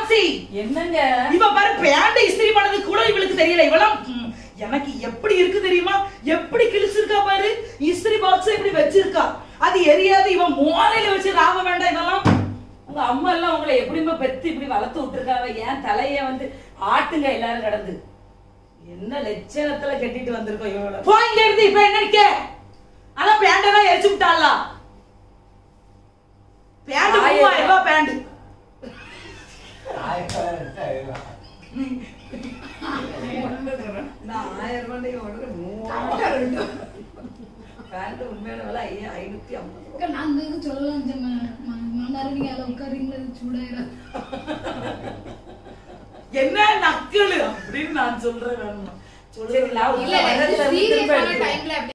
Nancy என்னங்க இவ பாரு பேண்ட் இஸ்திரி பண்ணது கூட இவளுக்கு தெரியல இவளாம் ம், எனக்கு எப்படி இருக்கு தெரியுமா எப்படி கிழிச்சிருக்கா பாரு இஸ்திரி பாக்ஸ் இப்படி வச்சிருக்கா அது எரியாது இவன் மோரையில வச்சு ராவ வேண்டாம் இதெல்லாம் உங்க அம்மா எல்லாம் உங்களை எப்படிமா பெத்து இப்படி வளர்த்து விட்டுருக்காங்க ஏன் தலைய வந்து ஆட்டுங்க எல்லாரும் கடந்து என்ன லட்சணத்துல கட்டிட்டு வந்திருக்கோம் இவளோட போ இங்க இருந்து இப்ப என்ன நிக்க அதான் பேண்டெல்லாம் எரிச்சு விட்டாளா பேண்ட் ஆயிரம் மூவாயிரம் ரூபாய் பேண்ட் நான் ஆயிரம் ரூபாய் உனக்கு மூவாயிரம் பேண்ட் உண்மையான விலை ஐயா ஐநூத்தி ஐம்பது ரூபாய். அக்கா, நான் இந்த இது சொல்லலாம் நினைச்சேன். ம- ம- மன்னாரு நீங்க அதில் உட்காருங்களா சூடாயிரும் என்ன நக்கலு அப்படின்னு நான் சொல்றேன் வேணுமா சரி நான் இல்ல உள்ள இல்ல வரதுல இது இருந்து திரும்ப சீரியஸான எடுத்துக்கிறேன். டைம்ல